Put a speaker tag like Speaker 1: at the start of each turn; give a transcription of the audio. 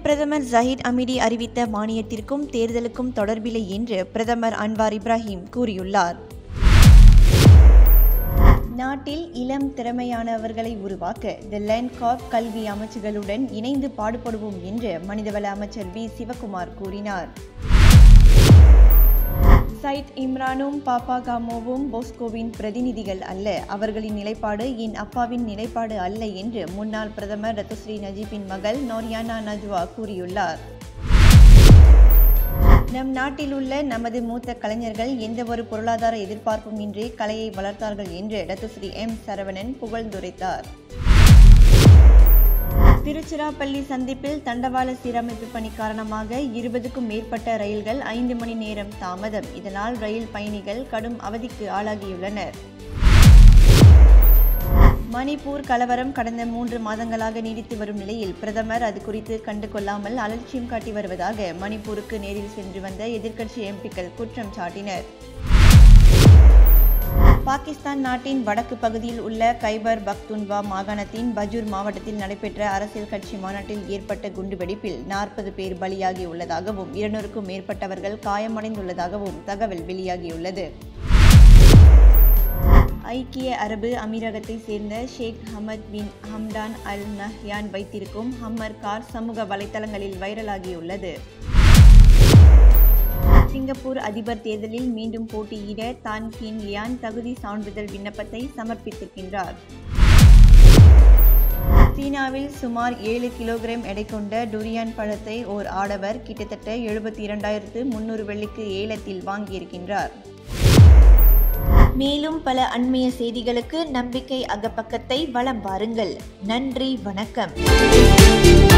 Speaker 1: பிரதமர் ஜஹீர் அமிடி அறிவித்த மானியத்திற்கும் தேர்தலுக்கும் தொடர்பில்லை என்று பிரதமர் அன்வார் இப்ராஹிம் கூறியுள்ளார் நாட்டில் இளம் திறமையானவர்களை உருவாக்க தி லேண்ட் கார்ப் கல்வி அமைச்சுகளுடன் இணைந்து பாடுபடுவோம் என்று மனிதவள அமைச்சர் வி சிவகுமார் கூறினார் சயித் இம்ரானும் பாப்பாகாமோவும் போஸ்கோவின் பிரதிநிதிகள் அல்ல அவர்களின் நிலைப்பாடு என் அப்பாவின் நிலைப்பாடு அல்ல என்று முன்னாள் பிரதமர் ரத்தஸ்ரீ நஜீப்பின் மகள் நோரியானா நஜ்வா கூறியுள்ளார் நம் நாட்டில் உள்ள நமது மூத்த கலைஞர்கள் எந்தவொரு பொருளாதார எதிர்பார்ப்பும் இன்றி கலையை வளர்த்தார்கள் என்று ரத்துஸ்ரீ எம் சரவணன் புகழ்ந்துரைத்தார் திருச்சிராப்பள்ளி சந்திப்பில் தண்டவாள சீரமைப்பு பணி காரணமாக இருபதுக்கும் மேற்பட்ட ரயில்கள் ஐந்து மணி நேரம் தாமதம் இதனால் ரயில் பயணிகள் கடும் அவதிக்கு ஆளாகியுள்ளனர் மணிப்பூர் கலவரம் கடந்த மூன்று மாதங்களாக நீடித்து வரும் நிலையில் பிரதமர் அது குறித்து கண்டு கொள்ளாமல் அலட்சியம் காட்டி வருவதாக மணிப்பூருக்கு நேரில் சென்று வந்த எதிர்க்கட்சி எம்பிக்கள் குற்றம் சாட்டினர் பாகிஸ்தான் நாட்டின் வடக்கு பகுதியில் உள்ள கைபர் பக்துன்வா மாகாணத்தின் பஜூர் மாவட்டத்தில் நடைபெற்ற அரசியல் கட்சி மாநாட்டில் ஏற்பட்ட குண்டுவெடிப்பில் நாற்பது பேர் பலியாகியுள்ளதாகவும் இருநூறுக்கும் மேற்பட்டவர்கள் காயமடைந்துள்ளதாகவும் தகவல் வெளியாகியுள்ளது ஐக்கிய அரபு அமீரகத்தை சேர்ந்த Sheikh Hamad bin Hamdan Al Nahyan வைத்திருக்கும் ஹம்மர் கார் சமூக வலைதளங்களில் வைரலாகியுள்ளது சிங்கப்பூர் அதிபர் தேர்தலில் மீண்டும் போட்டியிட தான் கின் லியான் தகுதி சான்றிதழ் விண்ணப்பத்தை சமர்ப்பித்திருக்கின்றார் சீனாவில் சுமார் ஏழு கிலோகிராம் எடை கொண்ட டுரியான் பழத்தை ஓர் ஆடவர் கிட்டத்தட்ட எழுபத்தி இரண்டாயிரத்து முன்னூறு வெள்ளிக்கு ஏலத்தில் வாங்கியிருக்கின்றார் மேலும் பல அண்மைய செய்திகளுக்கு நம்பிக்கை அகப்பக்கத்தை வலம் வாருங்கள் நன்றி வணக்கம்